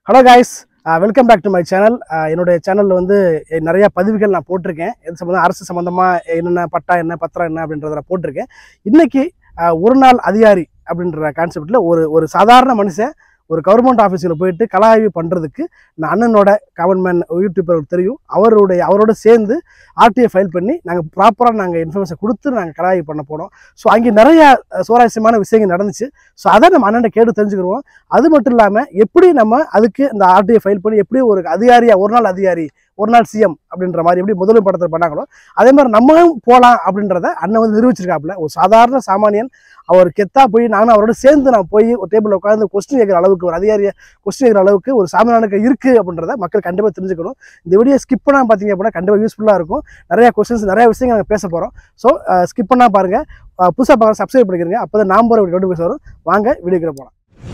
Hello guys welcome back to my channel என்னுடைய சேனலில் வந்து அஹ், நிறைய பதிவுகள் நான் போட்டிருக்கேன் எது சம்மந்தம் அரசு சம்மந்தமாக என்னென்ன பட்டா என்ன பத்திரம் என்ன அப்படின்றத நான் போட்டிருக்கேன் இன்னைக்கு அஹ், ஒரு நாள் அதிகாரி அப்படின்ற கான்செப்டில் ஒரு ஒரு சாதாரண மனுஷன் ஒரு கவர்மெண்ட் ஆஃபீஸில் போயிட்டு கல ஆய்வு பண்ணுறதுக்கு நான் அண்ணனோட கவர்மெண்ட் யூடியூபர் தெரியும் அவருடைய அவரோட சேர்ந்து ஆர்டிஐ ஃபைல் பண்ணி நாங்கள் ப்ராப்பராக நாங்கள் இன்ஃபர்மேஷன் கொடுத்து நாங்கள் கல ஆய்வு பண்ண போனோம் ஸோ அங்கே நிறைய அஹ், சுவாரஸ்யமான விஷயங்கள் நடந்துச்சு ஸோ அதை நம்ம அண்ணன் கேட்டு தெரிஞ்சுக்கிடுவோம் அது மட்டும் இல்லாமல் எப்படி நம்ம அதுக்கு இந்த ஆர்டிஐ ஃபைல் பண்ணி எப்படி ஒரு அதிகாரியா ஒரு நாள் அதிகாரி ஒரு நாள் சிஎம் அப்படின்ற மாதிரி எப்படி முதலும் படத்தில் பண்ணாங்களோ அதே மாதிரி நம்மளும் போகலாம் அப்படின்றத அண்ணன் வந்து நிரூபிச்சிருக்காப்புல ஒரு சாதாரண சாமானியன் அவர் கெத்தா போய் நானும் அவரோட சேர்ந்து நான் போய் ஒரு டேபிளில் உட்காந்து கொஸ்டின் கேட்குற அளவுக்கு ஒரு அதிகாரியை கொஸ்டின் கேட்குற அளவுக்கு ஒரு சாமானியனுக்கு இருக்குது அப்படின்றத மக்கள் கண்டிப்பாக தெரிஞ்சுக்கணும் இந்த வீடியோ ஸ்கிப் பண்ணால் பார்த்தீங்க அப்படின்னா கண்டிப்பாக யூஸ்ஃபுல்லாக இருக்கும் நிறைய கொஸ்டின்ஸ் நிறைய விஷயங்கள் நாங்கள் பேச போகிறோம் ஸோ ஸ்கிப் பண்ணால் பாருங்கள் புதுசாக பார்க்க சப்ஸ்கிரைப் பண்ணிக்கிறீங்க அப்போ தான் நாம் போகிற நோட்டிஃபிகேஷன் வரும் வாங்க வீடியோக்கிற போகலாம்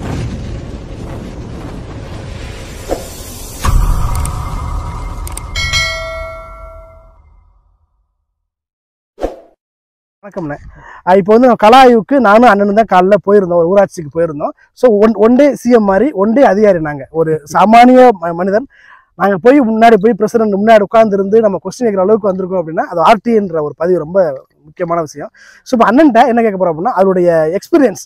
வணக்கம்ண்ணே அஹ் இப்போ வந்து கலா ஆய்வுக்கு நானும் அண்ணனும் தான் காலைல போயிருந்தோம் ஒரு ஊராட்சிக்கு போயிருந்தோம் so one one day CM மாதிரி ஒன் டே அதிகாரி நாங்கள் ஒரு சாமானிய ம- மனிதன் நாங்கள் போய் முன்னாடி போய் பிரசிடென்ட் முன்னாடி உட்காந்துருந்து நம்ம கொஸ்டின் கேட்குற அளவுக்கு வந்திருக்கோம் அப்படின்னா அது ஆர்டின்ற ஒரு பதிவு ரொம்ப முக்கியமான விஷயம் ஸோ இப்போ அண்ணன்ட்ட என்ன கேட்க போகிறோம் அப்படின்னா அவருடைய எக்ஸ்பீரியன்ஸ்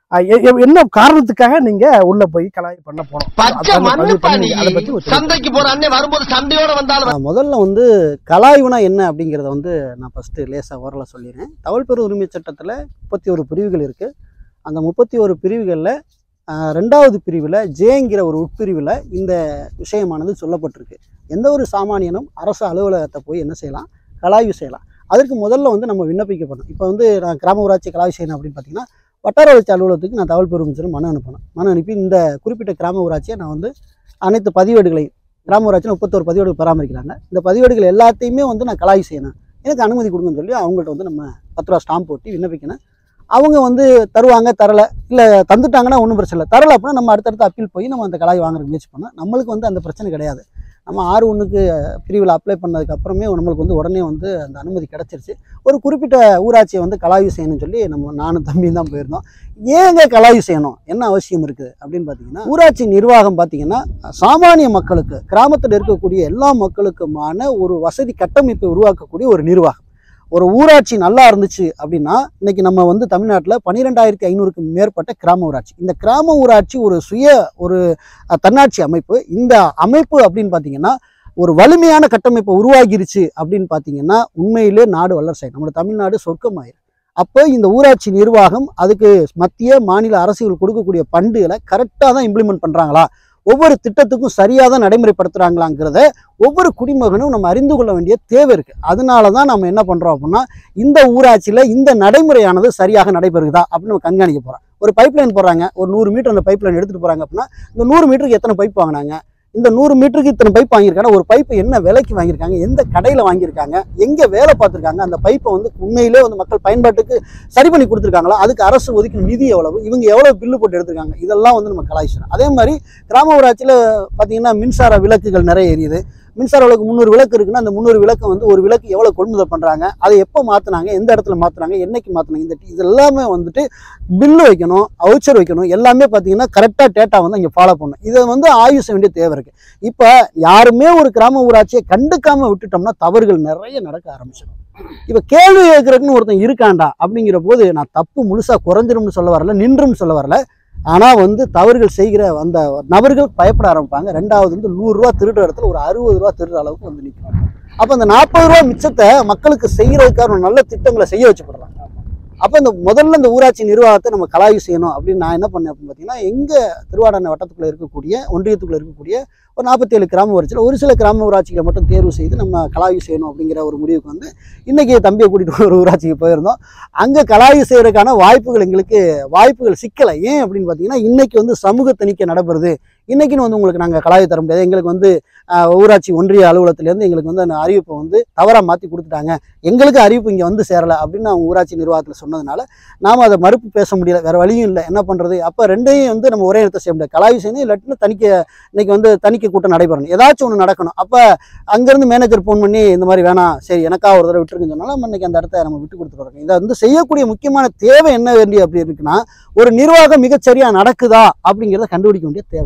என்ன காரணத்துக்காக நீங்க உள்ள போய் கலாய் பண்ண போனோம் பச்சை அதை மண்ணு பதிவு பாணி பண்ணி அதை பத்தி ஒரு தெளிவு. சந்தைக்கு போற அண்ணே வரும்போது சண்டையோட வந்தாலும் நான் முதல்ல வந்து கலாய்வுனா என்ன அப்படிங்கிறத வந்து நான் ஃபஸ்ட்டு லேசாக ஓரல சொல்லிடுறேன் தகவல் பெறும் உரிமை சட்டத்தில் முப்பத்தி ஒரு பிரிவுகள் இருக்குது அந்த முப்பத்தி ஒரு பிரிவுகளில் ரெண்டாவது பிரிவில் ஜேங்கிற ஒரு உட்பிரிவில் இந்த விஷயமானது சொல்லப்பட்டிருக்கு எந்த ஒரு சாமானியனும் அரசு அலுவலகத்தை போய் என்ன செய்யலாம் கலாய்வு செய்யலாம் அதற்கு முதல்ல வந்து நம்ம விண்ணப்பிக்கப்படணும் இப்போ வந்து நான் கிராம ஊராட்சி கலாய்வு செய்யணும் அப்படின்னு பார்த்தீங்கன்னா வட்டார வளர்ச்சி அலுவலகத்துக்கு நான் தகவல் பெறும் சொல்லி மனு அனுப்பணும் மனு அனுப்பி இந்த குறிப்பிட்ட கிராம ஊராட்சியை நான் வந்து அனைத்து பதிவேடுகளை கிராம ஊராட்சியில் முப்பத்தோரு பதிவேடுகள் பராமரிக்கிறாங்க இந்த பதிவேடுகள் எல்லாத்தையுமே வந்து நான் கலாய் செய்யணும் எனக்கு அனுமதி கொடுங்கன்னு சொல்லி அவங்கள்ட்ட வந்து நம்ம பத்து ரூபா ஸ்டாம்ப் போட்டு விண்ணப்பிக்கணும் அவங்க வந்து தருவாங்க தரல இல்லை தந்துட்டாங்கன்னா ஒன்றும் பிரச்சனை இல்லை தரல அப்படின்னா நம்ம அடுத்தடுத்து அப்பீல் போய் நம்ம அந்த கலாய் வாங்குறதுக்கு முயற்சி பண்ணோம் நம்மளுக்கு வந்து அந்த பிரச்சனை கிடையாது நம்ம ஆறு ஒன்றுக்கு பிரிவில் அப்ளை பண்ணதுக்கு அப்புறமே நம்மளுக்கு வந்து உடனே வந்து அந்த அனுமதி கிடச்சிருச்சு ஒரு குறிப்பிட்ட ஊராட்சியை வந்து கலாய்வு செய்யணும்னு சொல்லி நம்ம நானும் தம்பியும் தான் போயிருந்தோம் ஏங்க கலாய்வு செய்யணும் என்ன அவசியம் இருக்குது அப்படின்னு பார்த்தீங்கன்னா ஊராட்சி நிர்வாகம் பார்த்தீங்கன்னா சாமானிய மக்களுக்கு கிராமத்தில் இருக்கக்கூடிய எல்லா மக்களுக்குமான ஒரு வசதி கட்டமைப்பை உருவாக்கக்கூடிய ஒரு நிர்வாகம் ஒரு ஊராட்சி நல்லா இருந்துச்சு அப்படின்னா இன்னைக்கு நம்ம வந்து தமிழ்நாட்டில் பன்னிரெண்டாயிரத்தி ஐநூறுக்கு மேற்பட்ட கிராம ஊராட்சி இந்த கிராம ஊராட்சி ஒரு சுய ஒரு அஹ், தன்னாட்சி அமைப்பு இந்த அமைப்பு அப்படின்னு பார்த்தீங்கன்னா ஒரு வலிமையான கட்டமைப்பை உருவாகிருச்சு அப்படின்னு பார்த்தீங்கன்னா உண்மையிலே நாடு வல்லரசு நம்ம தமிழ்நாடு சொர்க்கமாயிரும் அப்போ இந்த ஊராட்சி நிர்வாகம் அதுக்கு மத்திய மாநில அரசுகள் கொடுக்கக்கூடிய பண்டுகளை கரெக்டாக தான் இம்ப்ளிமெண்ட் பண்ணுறாங்களா ஒவ்வொரு திட்டத்துக்கும் சரியாக தான் நடைமுறைப்படுத்துகிறாங்களாங்கிறத ஒவ்வொரு குடிமகனும் நம்ம அறிந்து கொள்ள வேண்டிய தேவை இருக்குது அதனால தான் நம்ம என்ன பண்ணுறோம் அப்படின்னா இந்த ஊராட்சியில் இந்த நடைமுறையானது சரியாக நடைபெறுதா அப்படின்னு நம்ம கண்காணிக்க போகிறோம் ஒரு பைப் லைன் போடுறாங்க ஒரு நூறு மீட்டர் அந்த பைப் லைன் எடுத்துகிட்டு போகிறாங்க அப்படின்னா இந்த நூறு மீட்டருக்கு எத்தனை பைப் வாங்கினாங்க இந்த நூறு மீட்டருக்கு இத்தனை பைப் வாங்கியிருக்காங்க ஒரு பைப்பு என்ன விலைக்கு வாங்கியிருக்காங்க எந்த கடையில் வாங்கியிருக்காங்க எங்கே வேலை பார்த்துருக்காங்க அந்த பைப்பை வந்து உண்மையிலே வந்து மக்கள் பயன்பாட்டுக்கு சரி பண்ணி கொடுத்துருக்காங்களா அதுக்கு அரசு ஒதுக்கின நிதி எவ்வளவு இவங்க எவ்வளோ பில்லு போட்டு எடுத்திருக்காங்க இதெல்லாம் வந்து நம்ம கலாய்ச்சிடும் அதே மாதிரி கிராம ஊராட்சியில் பார்த்தீங்கன்னா மின்சார விளக்குகள் நிறைய எரியுது மின்சார விளக்கு முந்நூறு விளக்கு இருக்குன்னா அந்த முந்நூறு விளக்கு வந்து ஒரு விளக்கு எவ்வளோ கொள்முதல் பண்ணுறாங்க அதை எப்போ மாற்றினாங்க எந்த இடத்துல மாற்றினாங்க என்னைக்கு மாற்றினாங்க இந்த இது எல்லாமே வந்துட்டு பில்லு வைக்கணும் அவுச்சர் வைக்கணும் எல்லாமே பார்த்தீங்கன்னா கரெக்டாக டேட்டா வந்து இங்கே ஃபாலோ பண்ணணும் இதை வந்து ஆய்வு செய்ய வேண்டிய தேவை இருக்குது இப்போ யாருமே ஒரு கிராம ஊராட்சியை கண்டுக்காமல் விட்டுட்டோம்னா தவறுகள் நிறைய நடக்க ஆரம்பிச்சிடும் இப்போ கேள்வி கேட்கறதுக்குன்னு ஒருத்தன் இருக்காண்டா அப்படிங்கிற போது நான் தப்பு முழுசாக குறைஞ்சிரும்னு சொல்ல வரல நின்றும் சொல்ல வரல ஆனால் வந்து தவறுகள் செய்கிற அந்த நபர்கள் பயப்பட ஆரம்பிப்பாங்க ரெண்டாவது வந்து நூறுரூவா திருடுற இடத்துல ஒரு அறுபது ரூபா திருடுற அளவுக்கு வந்து நிற்கும் அப்போ அந்த நாற்பது ரூபா மிச்சத்தை மக்களுக்கு செய்கிறதுக்கான ஒரு நல்ல திட்டங்களை செய்ய வச்சுப்படலாம் அப்போ இந்த முதல்ல இந்த ஊராட்சி நிர்வாகத்தை நம்ம கலாய்வு செய்யணும் அப்படின்னு நான் என்ன பண்ணேன் அப்படின்னு பார்த்தீங்கன்னா எங்கள் திருவாடான வட்டத்துக்குள்ளே இருக்கக்கூடிய ஒன்றியத்துக்குள்ளே இருக்கக்கூடிய ஒரு நாற்பத்தேழு கிராம ஊராட்சியில் ஒரு சில கிராம ஊராட்சிகளை மட்டும் தேர்வு செய்து நம்ம கலாய்வு செய்யணும் அப்படிங்கிற ஒரு முடிவுக்கு வந்து இன்றைக்கி தம்பியை கூட்டிகிட்டு ஒரு ஊராட்சிக்கு போயிருந்தோம் அங்கே கலாய்வு செய்கிறதுக்கான வாய்ப்புகள் எங்களுக்கு வாய்ப்புகள் சிக்கலை ஏன் அப்படின்னு பார்த்தீங்கன்னா இன்றைக்கி வந்து சமூக தணிக்கை நடைபெறுது இன்றைக்கின்னு வந்து உங்களுக்கு நாங்கள் கலாய்வு தர முடியாது எங்களுக்கு வந்து ஆஹ், ஊராட்சி ஒன்றிய அலுவலகத்திலேருந்து எங்களுக்கு வந்து அந்த அறிவிப்பை வந்து தவறாக மாற்றி கொடுத்துட்டாங்க எங்களுக்கு அறிவிப்பு இங்கே வந்து சேரலை அப்படின்னு அவங்க ஊராட்சி நிர்வாகத்தில் சொன்னதுனால நாம் அதை மறுப்பு பேச முடியல வேறு வழியும் இல்லை என்ன பண்ணுறது அப்போ ரெண்டையும் வந்து நம்ம ஒரே இடத்த செய்ய முடியாது கலாய்வு செய்யணும் இல்லாட்டினா தணிக்கை இன்னைக்கு வந்து தணிக்கை கூட்டம் நடைபெறணும் ஏதாச்சும் ஒன்று நடக்கணும் அப்போ அங்கேருந்து மேனேஜர் ஃபோன் பண்ணி இந்த மாதிரி வேணாம் சரி எனக்கா ஒரு தடவை விட்டுருக்குன்னு சொன்னாலும் நம்ம இன்னைக்கு அந்த இடத்த நம்ம விட்டு கொடுத்துட்டு இருக்கோம் இதை வந்து செய்யக்கூடிய முக்கியமான தேவை என்ன வேண்டிய அப்படி இருக்குன்னா ஒரு நிர்வாகம் மிகச்சரியாக நடக்குதா அப்படிங்கிறத கண்டுபிடிக்க வேண்டிய தேவை இருக்கு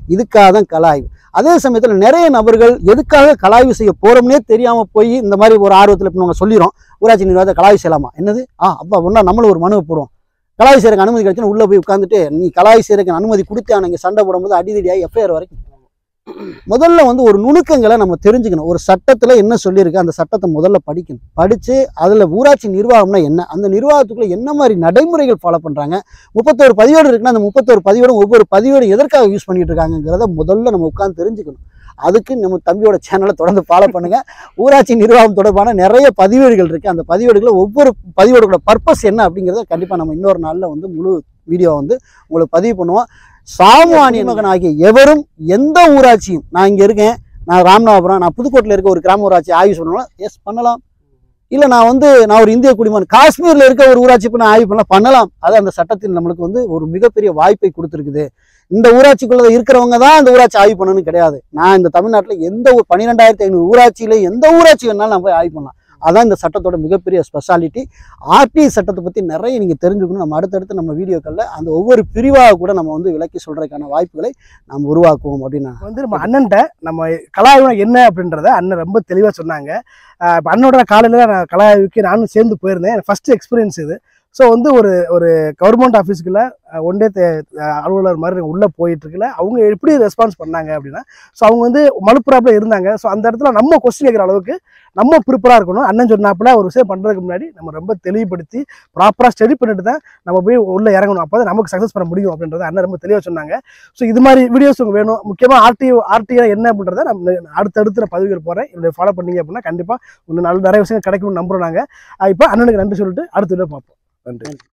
இதுக்காக தான் கல ஆய்வு அதே சமயத்தில் நிறைய நபர்கள் எதுக்காக கலாய்வு செய்ய போறோம்னே தெரியாம போய் இந்த மாதிரி ஒரு ஆர்வத்தில் இப்போ நம்ம சொல்லிடுறோம் ஊராட்சி நிர்வாகத்தை கலாய்வு செய்யலாமா என்னது ஆ அப்பா ஒன்றா நம்மளும் ஒரு மனுவை போடுவோம் கலாய் செய்யறதுக்கு அனுமதி கிடைச்சுன்னா உள்ள போய் உட்காந்துட்டு நீ கலாய் செய்யறதுக்கு அனுமதி கொடுத்து அன்னைக்கு சண்டை போடும்போது அடிதடியாக எஃப்ஐஆர் வரைக்கும் முதல்ல வந்து ஒரு நுணுக்கங்களை நம்ம தெரிஞ்சுக்கணும் ஒரு சட்டத்துல என்ன சொல்லியிருக்கு அந்த சட்டத்தை முதல்ல படிக்கணும் படிச்சு அதுல ஊராட்சி நிர்வாகம்னா என்ன அந்த நிர்வாகத்துக்குள்ள என்ன மாதிரி நடைமுறைகள் ஃபாலோ பண்றாங்க முப்பத்தோரு பதிவேடு இருக்குன்னா அந்த முப்பத்தோரு பதிவேடும் ஒவ்வொரு பதிவேடும் எதற்காக யூஸ் பண்ணிட்டு இருக்காங்கிறத முதல்ல நம்ம உட்கார்ந்து தெரிஞ்சுக்கணும் அதுக்கு நம்ம தம்பியோட சேனலை தொடர்ந்து ஃபாலோ பண்ணுங்க ஊராட்சி நிர்வாகம் தொடர்பான நிறைய பதிவேடுகள் இருக்கு அந்த பதிவேடுகளை ஒவ்வொரு பதிவேடுகளோட பர்பஸ் என்ன அப்படிங்கிறத கண்டிப்பா நம்ம இன்னொரு நாள்ல வந்து முழு வீடியோ வந்து உங்களுக்கு பதிவு பண்ணுவோம் சாமானிய மகன் ஆகிய எவரும் எந்த ஊராட்சியும் நான் இங்க இருக்கேன் நான் ராமநாதபுரம் நான் புதுக்கோட்டையில் இருக்க ஒரு கிராம ஊராட்சி ஆய்வு பண்ணலாம் எஸ் பண்ணலாம் இல்லை நான் வந்து நான் ஒரு இந்திய குடிமகன் காஷ்மீர்ல இருக்க ஒரு ஊராட்சி இப்போ நான் ஆய்வு பண்ணலாம் பண்ணலாம் அது அந்த சட்டத்தில் நம்மளுக்கு வந்து ஒரு மிகப்பெரிய வாய்ப்பை கொடுத்துருக்குது இந்த ஊராட்சிக்குள்ள இருக்கிறவங்க தான் அந்த ஊராட்சி ஆய்வு பண்ணணும்னு கிடையாது நான் இந்த தமிழ்நாட்டில் எந்த ஒரு பன்னிரெண்டாயிரத்தி ஐநூறு ஊராட்சியில எந்த ஊராட்சி வேணாலும் நான் போய் ஆய்வு பண்ணலாம் அதான் இந்த சட்டத்தோட மிகப்பெரிய ஸ்பெஷாலிட்டி ஆர்டி சட்டத்தை பற்றி நிறைய நீங்கள் தெரிஞ்சுக்கணும் நம்ம அடுத்தடுத்து நம்ம வீடியோக்களில் அந்த ஒவ்வொரு பிரிவாக கூட நம்ம வந்து விளக்கி சொல்கிறதுக்கான வாய்ப்புகளை நாம் உருவாக்குவோம் அப்படின்னு நான் வந்து நம்ம அண்ணன்ட்ட நம்ம கலாய்வு என்ன அப்படின்றத அண்ணன் ரொம்ப தெளிவாக சொன்னாங்க ஆஹ் இப்ப அண்ணனோட காலையில் நான் கலாய்வுக்கு நானும் சேர்ந்து போயிருந்தேன் எனக்கு ஃபர்ஸ்ட் எக்ஸ்பீரியன்ஸ் இது ஸோ வந்து ஒரு ஒரு கவர்மெண்ட் ஆஃபீஸுக்குள்ள ஒன் டே அலுவலர் மாதிரி உள்ளே போயிட்டு இருக்குல்ல அவங்க எப்படி ரெஸ்பான்ஸ் பண்ணாங்க அப்படின்னா ஸோ அவங்க வந்து மலுப்புறாப்புல இருந்தாங்க ஸோ அந்த இடத்துல நம்ம கொஸ்டின் கேட்குற அளவுக்கு நம்ம ப்ரிப்பராக இருக்கணும் அண்ணன் சொன்னாப்புல ஒரு விஷயம் பண்ணுறதுக்கு முன்னாடி நம்ம ரொம்ப தெளிவுபடுத்தி ப்ராப்பராக ஸ்டடி பண்ணிட்டு தான் நம்ம போய் உள்ளே இறங்கணும் அப்போ தான் நமக்கு சக்ஸஸ் பண்ண முடியும் அப்படின்றத அண்ணன் ரொம்ப தெளிவாக சொன்னாங்க ஸோ இது மாதிரி வீடியோஸ் உங்களுக்கு வேணும் முக்கியமாக ஆர்டி ஆர்டிஐ என்ன அப்படின்றத நம்ம அடுத்தடுத்து நான் பதிவுகள் போகிறேன் இதை ஃபாலோ பண்ணீங்க அப்படின்னா கண்டிப்பாக இன்னும் நல்ல நிறைய விஷயங்கள் கிடைக்கும்னு நம்புறோம் நாங்கள் இப்போ அண்ணனுக்கு நன்றி சொல்லிட்டு அடுத்த வீடியோ பார்ப்போம் நன்றி